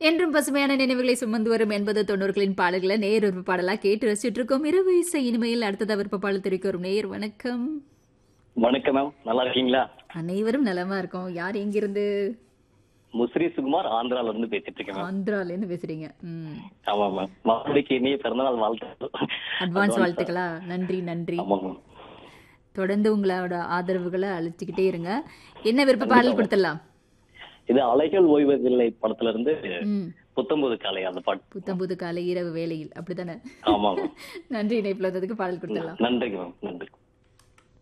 என்றும் பசுமையான நினைவுகளை சுமந்து வரும் எண்பது தொண்ணூறுகளின் பாடல்களை நேர் விருப்ப பாடலா கேட்டு ரசிச்சுட்டு இருக்கோம் இரவு இசை இனிமையில் அடுத்ததா விருப்ப பாடல் தெரிவிக்க வரும் நேர் வணக்கம் வணக்கம் மேம் நல்லா இருக்கீங்களா அனைவரும் நலமா இருக்கோம் யார் எங்கிருந்து முஸ்ரி சுகுமார் ஆந்திரால இருந்து பேசிட்டு இருக்கேன் மேம் ஆந்திரால இருந்து பேசுறீங்க ம் ஆமா மேம் மறுபடிக்கு இனிய பிறந்தநாள் வாழ்த்து அட்வான்ஸ் வாழ்த்துக்களா நன்றி நன்றி ஆமா மேம் தொடர்ந்து உங்களோட ஆதரவுகளை அழிச்சுக்கிட்டே இருங்க என்ன விருப்ப பாடல் கொடுத்துடலாம் இது அலைகள் ஓய்வதில்லை படத்துல இருந்து ம் புத்தம்பது காலை அந்த பாட்டு புத்தம்புது காலை இரவு வேளையில் அப்படித்தானே ஆமா மேம் நன்றி இணைப்புல வந்ததுக்கு பாடல் கொடுத்துடலாம் நன்றிங்க மேம் நன்றி